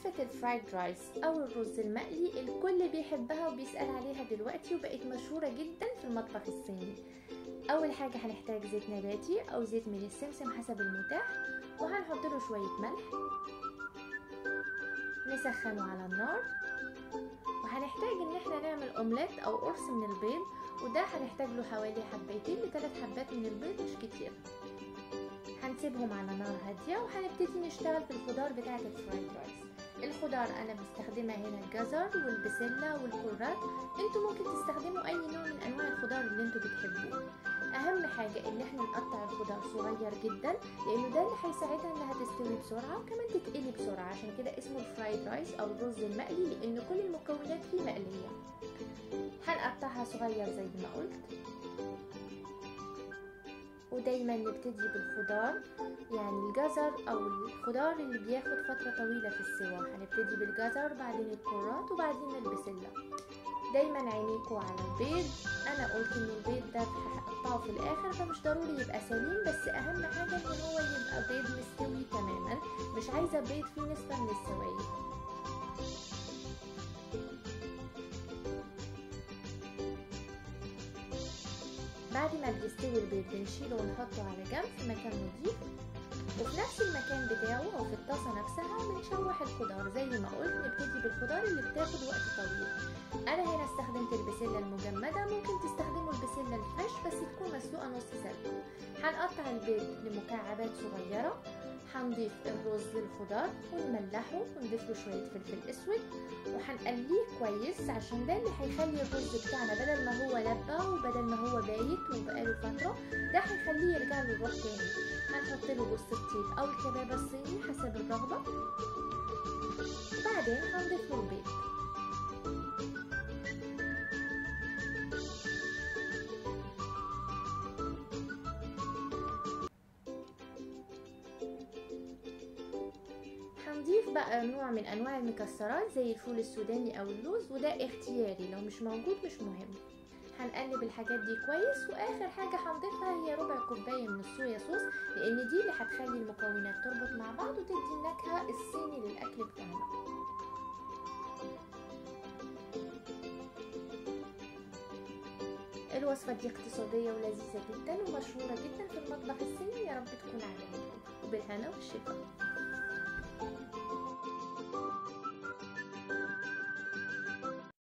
وصفة الفرايد رايس أو الرز المقلي الكل بيحبها وبيسأل عليها دلوقتي وبقت مشهورة جدا في المطبخ الصيني أول حاجة هنحتاج زيت نباتي أو زيت من السمسم حسب المتاح وهنحط له شوية ملح نسخنه على النار وهنحتاج ان احنا نعمل اومليت او قرص من البيض وده هنحتاج له حوالي حبيتين لثلاث حبات من البيض مش كتير هنسيبهم على نار هادية وهنبتدي نشتغل في الخضار بتاعة الفرايد رايس الخضار انا بستخدمها هنا الجزر والبسلة والكرات انتوا ممكن تستخدموا اي نوع من انواع الخضار اللي انتوا بتحبوه اهم حاجة ان احنا نقطع الخضار صغير جدا لانه ده اللي هيساعدها انها تستوي بسرعة وكمان تتقلي بسرعة عشان كده اسمه الفرايد رايس او الرز المقلي لان كل المكونات فيه مقلية هنقطعها صغير زي ما قلت ودايما نبتدي بالخضار يعني الجزر او الخضار اللي بياخد فترة طويلة في السوا هنبتدي بالجزر بعدين الكرات وبعدين البسلة دايما عينيكوا على البيض انا قلت ان البيض ده هقطعه في الاخر فمش ضروري يبقى سليم بس اهم حاجة ان هو يبقى بيض مستوي تماما مش عايزة بيض فيه نسبة من السوائل بعد ما بيستوي البيض بنشيله ونحطه على جنب في مكان نظيف وفي نفس المكان بتاعه او في الطاسه نفسها بنشوح الخضار زي ما قلت نبتدي بالخضار اللي بتاخد وقت طويل انا هنا استخدمت البسله المجمده ممكن تستخدموا البسله الفريش بس تكون مسلوقه نص سلقه هنقطع البيض لمكعبات صغيره هنضيف الرز للخضار ونملحه ونضيف له شويه فلفل اسود وهنقليه كويس عشان ده اللي هيخلي الرز بتاعنا بدل ما هو لبه وبدل ما هو بايت وبقاله فتره ده هيخليه يرجع له الروح تاني هنحط له جوز الطيب او الكباب الصيني حسب الرغبه وبعدين هنضيف له البيض هنضيف بقى نوع من انواع المكسرات زي الفول السوداني او اللوز وده اختياري لو مش موجود مش مهم هنقلب الحاجات دي كويس واخر حاجه هنضيفها هي ربع كوبايه من الصويا صوص لان دي اللي هتخلي المكونات تربط مع بعض وتدي النكهه الصيني للاكل بتاعنا الوصفة دي اقتصادية ولذيذة جدا ومشهورة جدا في المطبخ الصيني يا رب تكون عجبتكم وبالهنا والشفا